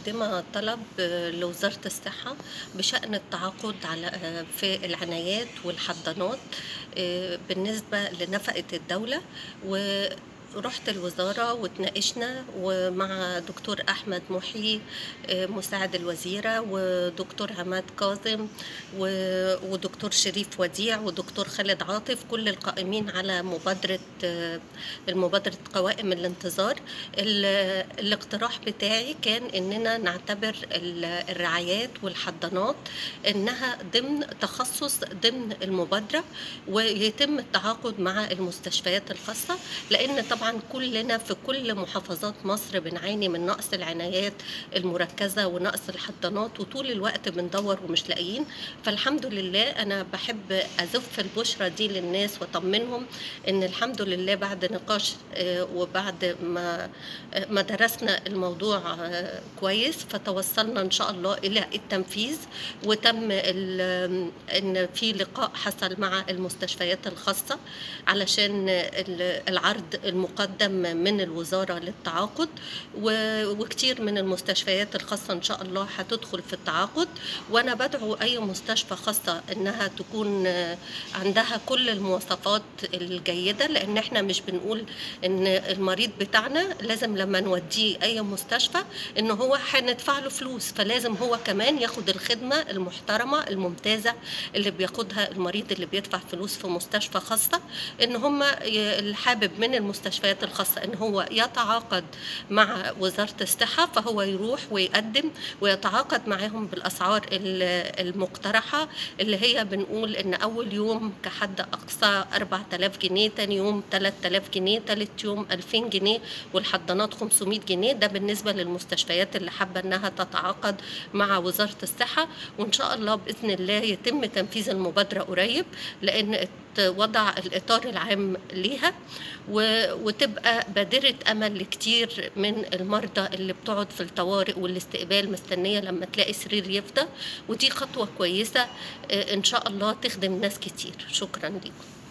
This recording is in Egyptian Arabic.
مقدمة طلب لوزارة الصحة بشأن التعاقد على في العنايات والحضانات آه، بالنسبة لنفقة الدولة و رحت الوزارة وتناقشنا ومع دكتور أحمد محي آه، مساعد الوزيرة ودكتور عماد كاظم و- ودكتور شريف وديع ودكتور خالد عاطف كل القائمين على مبادرة آه، المبادرة قوائم الانتظار ال- الاقتراح بتاعي كان إننا نعتبر ال- الرعايات والحضانات إنها ضمن تخصص ضمن المبادرة ويتم التعاقد مع المستشفيات الخاصة لأن طبعا كلنا في كل محافظات مصر بنعاني من نقص العنايات المركزة ونقص الحضانات وطول الوقت بندور ومش لاقيين فالحمد لله أنا بحب أزف البشرة دي للناس وأطمنهم إن الحمد لله بعد نقاش آه، وبعد ما آه، ما درسنا الموضوع آه، كويس فتوصلنا إن شاء الله إلى التنفيذ وتم ال- إن في لقاء حصل مع المستشفيات الخاصة علشان ال- العرض المقدم من الوزارة للتعاقد و- وكتير من المستشفيات الخاصة إن شاء الله هتدخل في التعاقد وأنا بدعو أي مستشفى خاصة إنها تكون آه، عندها كل المواصفات الجيدة لأن إحنا مش بنقول إن المريض بتاعنا لازم لما نوديه أي مستشفى إن هو هندفع له فلوس فلازم هو كمان ياخد الخدمة المحترمة الممتازة اللي بياخدها المريض اللي بيدفع فلوس في مستشفى خاصة إن هم ي- الحابب من المستشفيات الخاصة إن هو يتعاقد مع وزارة الصحة فهو يروح ويقدم ويتعاقد معاهم بالأسعار ال- المقترحة اللي هي بنقول إن أول يوم كحد أقصى 4000 جنيه تاني يوم 3000 جنيه تالت يوم 2000 جنيه والحضانات 500 جنيه ده بالنسبة للمستشفيات اللي حابة إنها تتعاقد مع وزارة الصحة وإن شاء الله بإذن الله يتم تنفيذ المبادرة قريب لأن وضع الإطار العام ليها و- وتبقى بادرة أمل لكتير من المرضى اللي بتقعد في الطوارئ والاستقبال مستنية لما تلاقي سرير يفضى ودي خطوة كويسة آه، إن شاء الله تخدم ناس كتير شكرا لكم